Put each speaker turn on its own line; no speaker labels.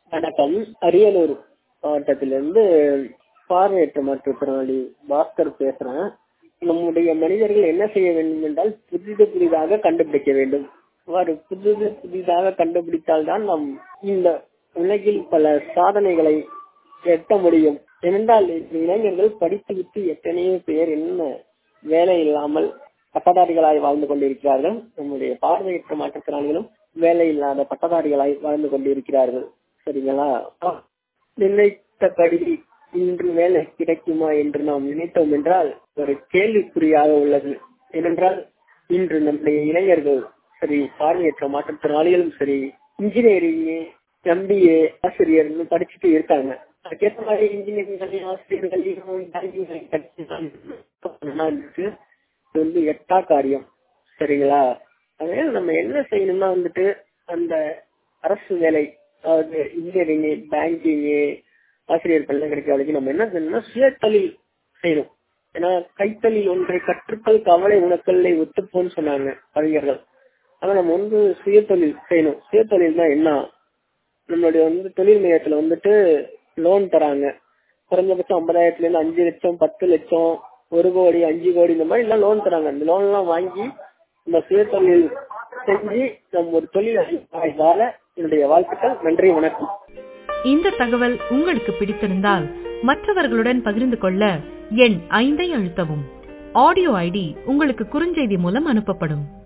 வணக்கம் அரியலூர் மாவட்டத்திலிருந்து பார்வையற்ற மாற்றுத்திறனாளி பாஸ்கர் பேசுறேன் நம்முடைய மனிதர்கள் என்ன செய்ய வேண்டும் என்றால் புதிது புதிதாக கண்டுபிடிக்க வேண்டும் அவ்வாறு புதிது புதிதாக கண்டுபிடித்தால்தான் நாம் இந்த உலகில் பல சாதனைகளை எட்ட முடியும் ஏனென்றால் இந்த இளைஞர்கள் படித்துவிட்டு எத்தனையோ பேர் என்ன வேலை இல்லாமல் பட்டதாரிகளாய் வாழ்ந்து கொண்டிருக்கிறார்கள் நம்முடைய பார்வையற்ற மாற்றுத்திறனாளிகளும் வேலை இல்லாத பட்டதாரிகளாய் வாழ்ந்து கொண்டிருக்கிறார்கள் சரிங்களா நினைத்தபடி இன்று வேலை கிடைக்குமா என்று நாம் நினைத்தோம் என்றால் ஒரு கேள்விக்குறியாக உள்ளது ஏனென்றால் இன்று நம்முடைய இளைஞர்கள் சரி பார்வையற்ற மாற்றுத்திறனாளிகளும் சரி இன்ஜினியரிங் எம்பிஏ ஆசிரியர் படிச்சுட்டு இருக்காங்க அதுக்கேற்ற மாதிரி இன்ஜினியரிங் ஆசிரியர்கள் இது வந்து எட்டா காரியம் சரிங்களா அதனால நம்ம என்ன செய்யணும்னா வந்துட்டு அந்த அரசு வேலை அதாவது இன்ஜினியரிங் பேங்கிங் ஆசிரியர் பள்ளி கிடைக்கிற வரைக்கும் நம்ம என்ன செய்யணும்னா சுயத்தொழில் செய்யணும் ஏன்னா கைத்தொழில் ஒன்றை கற்றுக்கள் கவலை உணக்கல்லை ஒத்துப்போன்னு சொன்னாங்க கவிஞர்கள் ஆனா நம்ம வந்து சுயத்தொழில் செய்யணும் சுயத்தொழில்னா என்ன நம்மளுடைய வந்து தொழில் மையத்துல வந்துட்டு லோன் தராங்க குறைஞ்சபட்சம் ஐம்பதாயிரத்துல இருந்து அஞ்சு லட்சம் பத்து லட்சம் ஒரு கோடி அஞ்சு கோடி இந்த மாதிரி எல்லாம் லோன் தராங்க அந்த லோன் எல்லாம் வாங்கி நம்ம சுயதொழில் செஞ்சு நம்ம ஒரு தொழில் வாழ என்னுடைய வாழ்த்துக்கள் நன்றி வணக்கம்
இந்த தகவல் உங்களுக்கு பிடித்திருந்தால் மற்றவர்களுடன் பகிர்ந்து கொள்ள எண் ஐந்தை அழுத்தவும் ஆடியோ ஐடி உங்களுக்கு குறுஞ்செய்தி மூலம் அனுப்பப்படும்